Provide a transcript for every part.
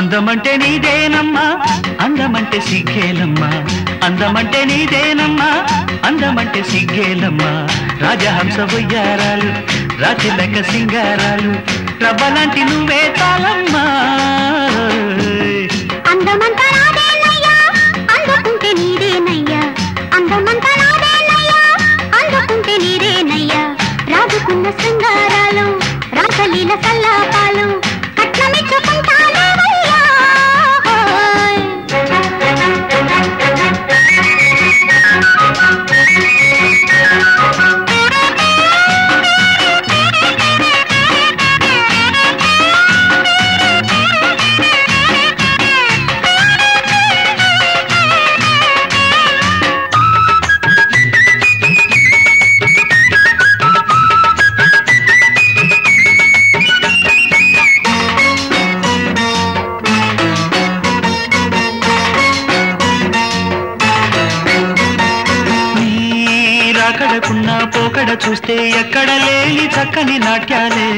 అందమంటే నీదేనమ్మా అందమంటే సిగ్గేలమ్మా అందమంటే నీదేనమ్మా అందమంటే సిగ్గేలమ్మా రాజహంస బొయ్యారాలు రాచిలక సింగారాలు రవ్వలాంటి నువ్వే తాళమ్మా అందమంతా నాదేనయ్యా అందుకుంటే నీదేనయ్యా అందమంతా నాదేనయ్యా అందుకుంటే నీదేనయ్యా రాజుకున్న శృంగారాలు రాసలీల సల్లాపాలు కట్నమిచ్చుకుంటానేవయ్యా నీరాకడకున్న పోకడ చూస్తే ఎక్కడ లేని చక్కని నాట్యాలే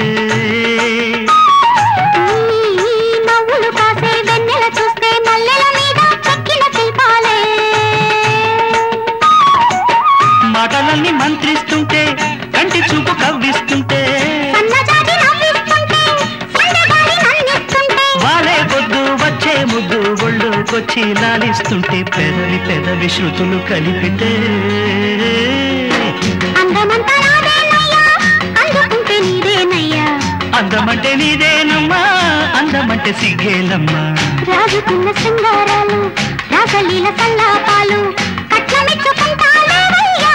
నీ నవ్వులు కాసే వెన్నెల చూస్తే మల్లెల మీద చెక్కిన శిల్పాలే మాటలన్నీ మంత్రిస్తుంటే కంటి చూపు కవ్విస్తుంటే సన్నజాజి నవ్విస్తుంటే సందగాలి నన్నిస్తుంటే వాలే పొద్దు వచ్చే ముద్దు ఒళ్ళోకొచ్చి లాలిస్తుంటే పెదవి పెదవి శృతులు కలిపితే అందమంతా నాదేనయ్యా అందుకుంటే నీదేనయ్యా అందమంటే నీదేనమ్మా అందమంటే సిగ్గేలమ్మా రాజుకున్న శృంగారాలు రాసలీల సల్లాపాలు కట్నమిచ్చుకుంటానేవయ్యా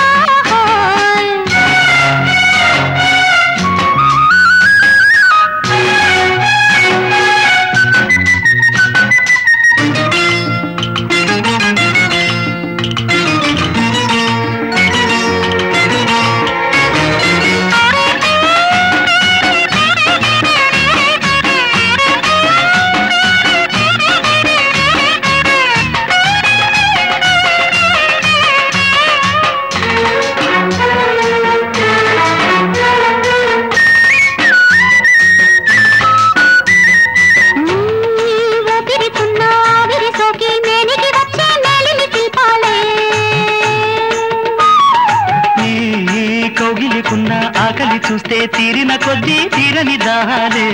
నీ ఊపిరికున్న ఆవిరి సోకి మేనికి వచ్చే మేలిమి శిల్పాలే ఈ కౌగిలికున్న ఆకలి చూస్తే తీరిన కొద్దీ తీరని దాహాలే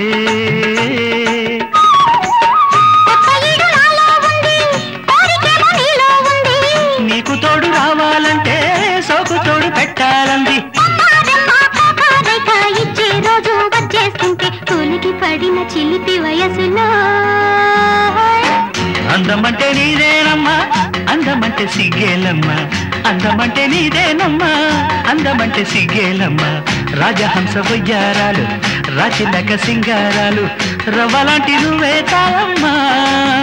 ఒక్కయిడు నాలో ఉంది కోరికేమో నీలో ఉంది నీకు తోడు రావాలంటే సోకు తోడు పెట్టాలంది అమ్మాదమ్మ కాకారైక ఇచ్చే రోజు వచ్చేస్తుంటే తొలికి పడిన చిలిపి వయసులో అందమంటే నీదేనమ్మా అందమంటే సిగ్గేలమ్మా అందమంటే నీదేనమ్మా అందమంటే సిగ్గేలమ్మా రాజహంస వయ్యారాలు రాచిలక సింగారాలు రవ్వలాంటి నువ్వే తాళమ్మా